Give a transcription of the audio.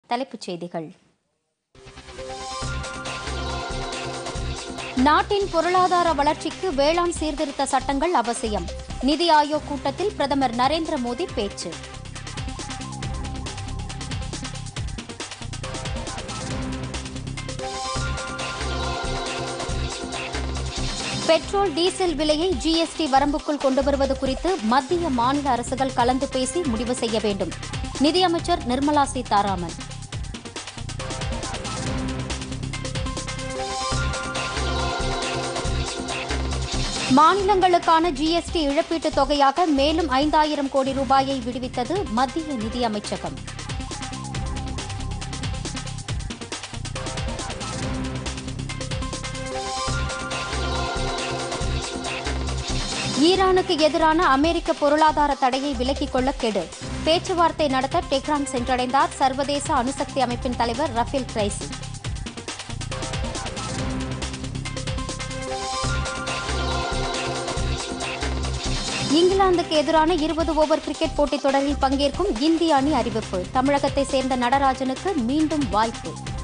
தலைப்புச் செய்திகள் நாட்டின் பொருளாதார வளர்ச்சிக்கு வேளாண் சீர்திருத்த சட்டங்கள் அவசியம் நிதி ஆயோக் கூட்டத்தில் பிரதமர் நரேந்திர மோடி பேச்சு பெட்ரோல் டீசல் விலையை ஜிஎஸ்டி வரம்புக்குள் கொண்டு வருவது குறித்து மத்திய மாநில அரசுகள் கலந்து பேசி முடிவு செய்ய வேண்டும் நிதியமைச்சர் நிர்மலா சீதாராமன் மாநிலங்களுக்கான ஜிஎஸ்டி இழப்பீட்டுத் தொகையாக மேலும் ஐந்தாயிரம் கோடி ரூபாயை விடுவித்தது மத்திய நிதியமைச்சகம் ஈரானுக்கு எதிரான அமெரிக்க பொருளாதார தடையை விலக்கிக் கொள்ள கெடு பேச்சுவார்த்தை நடத்த டெஹ்ரான் சென்றடைந்தார் சர்வதேச அணுசக்தி அமைப்பின் தலைவர் ரஃபேல் கிரைசி இங்கிலாந்துக்கு எதிரான இருபது ஓவர் கிரிக்கெட் போட்டித் தொடரில் பங்கேற்கும் இந்திய அணி அறிவிப்பு தமிழகத்தை சேர்ந்த நடராஜனுக்கு மீண்டும் வாய்ப்பு